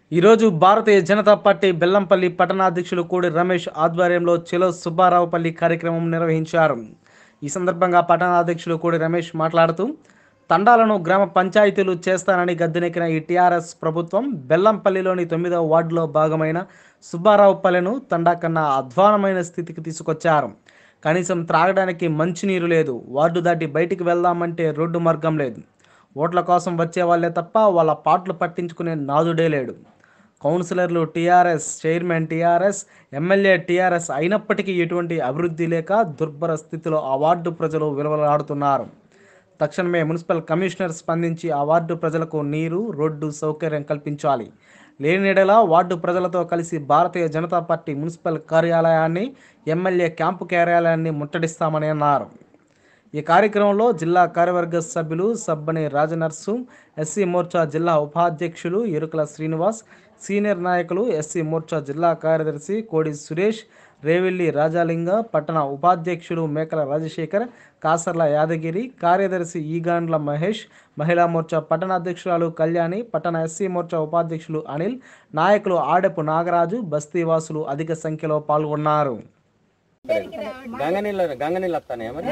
ఈరోజు భారతీయ జనతా పార్టీ బెల్లంపల్లి పట్టణాధ్యక్షులు కోడి రమేష్ ఆధ్వర్యంలో చెలో సుబ్బారావుపల్లి కార్యక్రమం నిర్వహించారు ఈ సందర్భంగా పట్టణాధ్యక్షులు కోడి రమేష్ మాట్లాడుతూ తండాలను గ్రామ పంచాయతీలు చేస్తానని గద్దెనెక్కిన ఈ టీఆర్ఎస్ ప్రభుత్వం బెల్లంపల్లిలోని తొమ్మిదవ వార్డులో భాగమైన సుబ్బారావుపల్లెను తండా కన్నా అధ్వానమైన స్థితికి తీసుకొచ్చారు కనీసం త్రాగడానికి మంచినీరు లేదు వార్డు దాటి బయటికి వెళ్దామంటే రోడ్డు మార్గం లేదు ఓట్ల కోసం వచ్చే వాళ్ళే తప్ప వాళ్ళ పాటలు పట్టించుకునే నాదుడే లేడు కౌన్సిలర్లు TRS chairman TRS MLA TRS అయినప్పటికీ ఎటువంటి అభివృద్ధి లేక దుర్భర స్థితిలో ఆ వార్డు ప్రజలు విలువలాడుతున్నారు తక్షణమే మున్సిపల్ కమిషనర్ స్పందించి ఆ వార్డు ప్రజలకు నీరు రోడ్డు సౌకర్యం కల్పించాలి లేనిడలా వార్డు ప్రజలతో కలిసి భారతీయ జనతా పార్టీ మున్సిపల్ కార్యాలయాన్ని ఎమ్మెల్యే క్యాంపు కార్యాలయాన్ని ముట్టడిస్తామని అన్నారు ఈ కార్యక్రమంలో జిల్లా కార్యవర్గ సభ్యులు సబ్బని రాజనర్సు ఎస్సీ మోర్చా జిల్లా ఉపాధ్యక్షులు ఎరుకల శ్రీనివాస్ సీనియర్ నాయకులు ఎస్సీ మోర్చా జిల్లా కార్యదర్శి కోడి సురేష్ రేవిల్లి రాజాలింగ పట్టణ ఉపాధ్యక్షులు మేకల రాజశేఖర్ కాసర్ల యాదగిరి కార్యదర్శి ఈగాండ్ల మహేష్ మహిళా మోర్చా పట్టణాధ్యక్షురాలు కళ్యాణి పట్టణ ఎస్సీ మోర్చా ఉపాధ్యక్షులు అనిల్ నాయకులు ఆడెపు నాగరాజు బస్తీవాసులు అధిక సంఖ్యలో పాల్గొన్నారు గంగ నీళ్ళు గంగ నీళ్ళు వస్తానే మరి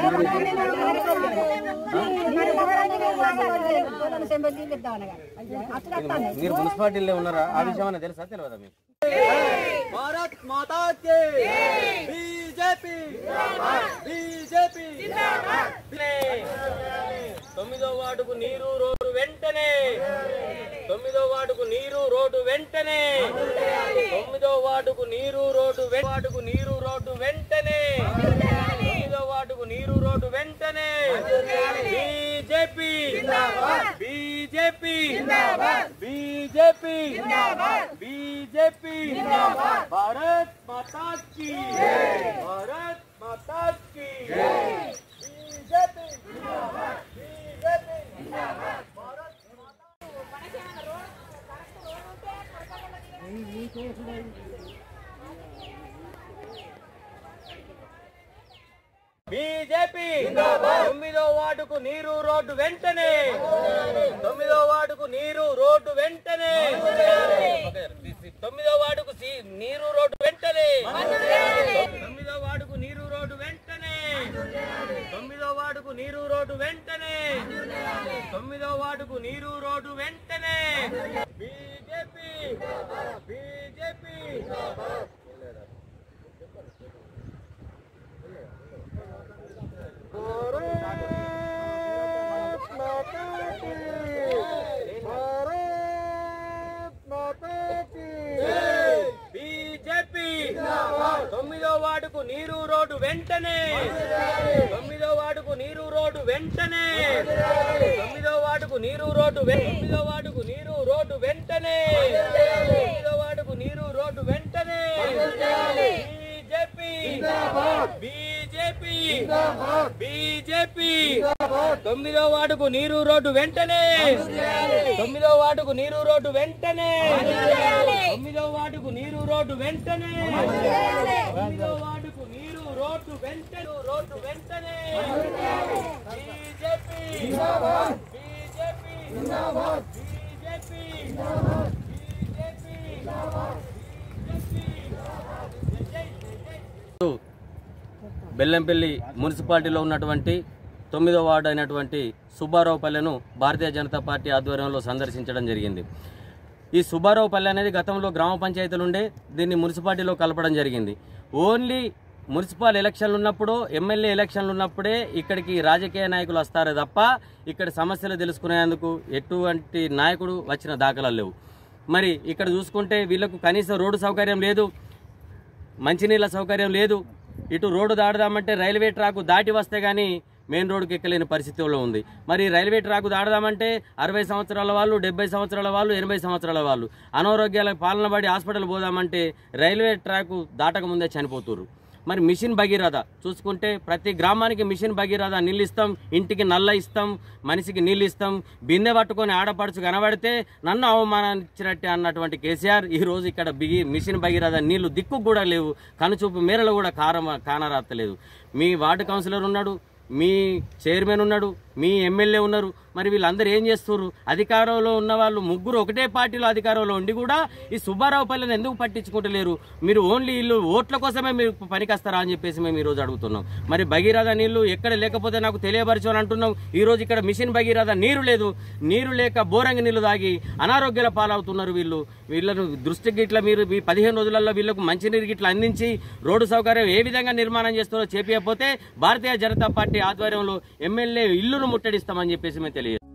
మీరు మున్సిపాలిటీలో ఉన్నారా ఆ విషయం అన్న తెలుసా తెలియదా మీకు భారత్ మాతా కే బీజేపీ బీజేపీ తొమ్మిదో వార్డుకు నీరు రోడ్డు వెంటనే తొమ్మిదో వార్డుకు నీరు రోడ్డు వెంటనే తొమ్మిదో వార్డుకు నీరు రోడ్డు వె- వార్డుకు నీరు రోడ్డు వెంటనే తొమ్మిదో వార్డుకు నీరు రోడ్డు వెంటనే BJP BJP BJP BJP Bharat Mata కీ భారత్ మాతా కీ బీజేపీ బీజేపీ బీజేపీ తొమ్మిదో వార్డుకు నీరు రోడ్డు వెంటనే తొమ్మిదో వార్డుకు నీరు రోడ్డు వెంటనే తొమ్మిదో వార్డుకు సి- నీరు రోడ్డు వెంటనే తొమ్మిదో వార్డుకు నీరు రోడ్డు వెంటనే తొమ్మిదో వార్డుకు నీరు రోడ్డు వెంటనే తొమ్మిదో వార్డుకు నీరు రోడ్డు వెంటనే బీజేపీ బీజేపీ బీజేపీ తొమ్మిదో వార్డుకు నీరు రోడ్డు వెంటనే తొమ్మిదో వార్డుకు నీరు రోడ్డు వెంటనే తొమ్మిదో వార్డుకు నీరు రోడ్డు వె- తొమ్మిదో వార్డుకు నీరు రోడ్డు వెంటనే తొమ్మిదో వార్డుకు నీరు రోడ్డు వెంటనే బీజేపీ బీజేపీ బీజేపీ తొమ్మిదో వార్డుకు నీరు రోడ్డు వెంటనే తొమ్మిదో వార్డుకు నీరు రోడ్డు వెంటనే తొమ్మిదో వార్డుకు నీరు రోడ్డు వెంటనే తొమ్మిదో వార్డుకు నీరు రోడ్డు వెంటనే రోడ్డు వెంటనే బీజేపీ బీజేపీ బీజేపీ బెల్లంపల్లి మున్సిపాలిటీలో ఉన్నటువంటి తొమ్మిదో వార్డు అయినటువంటి సుబ్బారావుపల్లెను భారతీయ జనతా పార్టీ ఆధ్వర్యంలో సందర్శించడం జరిగింది ఈ సుబ్బారావుపల్లె అనేది గతంలో గ్రామ పంచాయతీలు ఉండే దీన్ని మున్సిపాలిటీలో కలపడం జరిగింది ఓన్లీ మున్సిపల్ ఎలక్షన్లు ఉన్నప్పుడు ఎమ్మెల్యే ఎలక్షన్లు ఉన్నప్పుడే ఇక్కడికి రాజకీయ నాయకులు వస్తారే తప్ప ఇక్కడ సమస్యలు తెలుసుకునేందుకు ఎటువంటి నాయకుడు వచ్చిన దాఖలాలు లేవు మరి ఇక్కడ చూసుకుంటే వీళ్ళకు కనీసం రోడ్డు సౌకర్యం లేదు మంచినీళ్ళ సౌకర్యం లేదు ఇటు రోడ్డు దాడదామంటే రైల్వే ట్రాక్ దాటి వస్తే కానీ మెయిన్ రోడ్డుకి ఎక్కలేని పరిస్థితిలో ఉంది మరి రైల్వే ట్రాక్ దాడదామంటే అరవై సంవత్సరాల వాళ్ళు డెబ్బై సంవత్సరాల వాళ్ళు ఎనభై సంవత్సరాల వాళ్ళు అనారోగ్యాల పాలన పడి హాస్పిటల్ పోదామంటే రైల్వే ట్రాక్ దాటక ముందే చనిపోతున్నారు మరి మిషన్ భగీరథ చూసుకుంటే ప్రతి గ్రామానికి మిషన్ భగీరథ నీళ్ళు ఇస్తాం ఇంటికి నల్ల ఇస్తాం మనిషికి నీళ్ళు ఇస్తాం బిందె పట్టుకొని ఆడపడుచు కనబడితే నన్ను అవమానించినట్టే అన్నటువంటి కేసీఆర్ ఈ రోజు ఇక్కడ బిగి మిషన్ భగీరథ నీళ్లు దిక్కు కూడా లేవు కనుచూపు మేరలు కూడా కారం కానరాత్తలేదు మీ వార్డు కౌన్సిలర్ ఉన్నాడు మీ చైర్మన్ ఉన్నాడు మీ ఎమ్మెల్యే ఉన్నారు మరి వీళ్ళందరూ ఏం చేస్తున్నారు అధికారంలో ఉన్న వాళ్ళు ముగ్గురు ఒకటే పార్టీలో అధికారంలో ఉండి కూడా ఈ సుబ్బారావు పల్లెని ఎందుకు పట్టించుకుంటలేరు మీరు ఓన్లీ ఇల్లు ఓట్ల కోసమే మీరు పనికొస్తారా అని చెప్పేసి మేము ఈ రోజు అడుగుతున్నాం మరి భగీరథ నీళ్లు ఎక్కడ లేకపోతే నాకు తెలియపరచు అని అంటున్నాం ఈ రోజు ఇక్కడ మిషన్ భగీరథ నీరు లేదు నీరు లేక బోరంగి నీళ్లు తాగి అనారోగ్యాల పాలవుతున్నారు వీళ్ళు వీళ్ళను దృష్టికి ఇట్లా మీరు ఈ పదిహేను రోజులలో వీళ్ళకు మంచినీరు ఇట్లా అందించి రోడ్డు సౌకర్యం ఏ విధంగా నిర్మాణం చేస్తారో చెప్పకపోతే భారతీయ జనతా పార్టీ ఆధ్వర్యంలో ఎమ్మెల్యే ఇల్లును ముట్టడిస్తామని చెప్పేసి మేము తెలియదు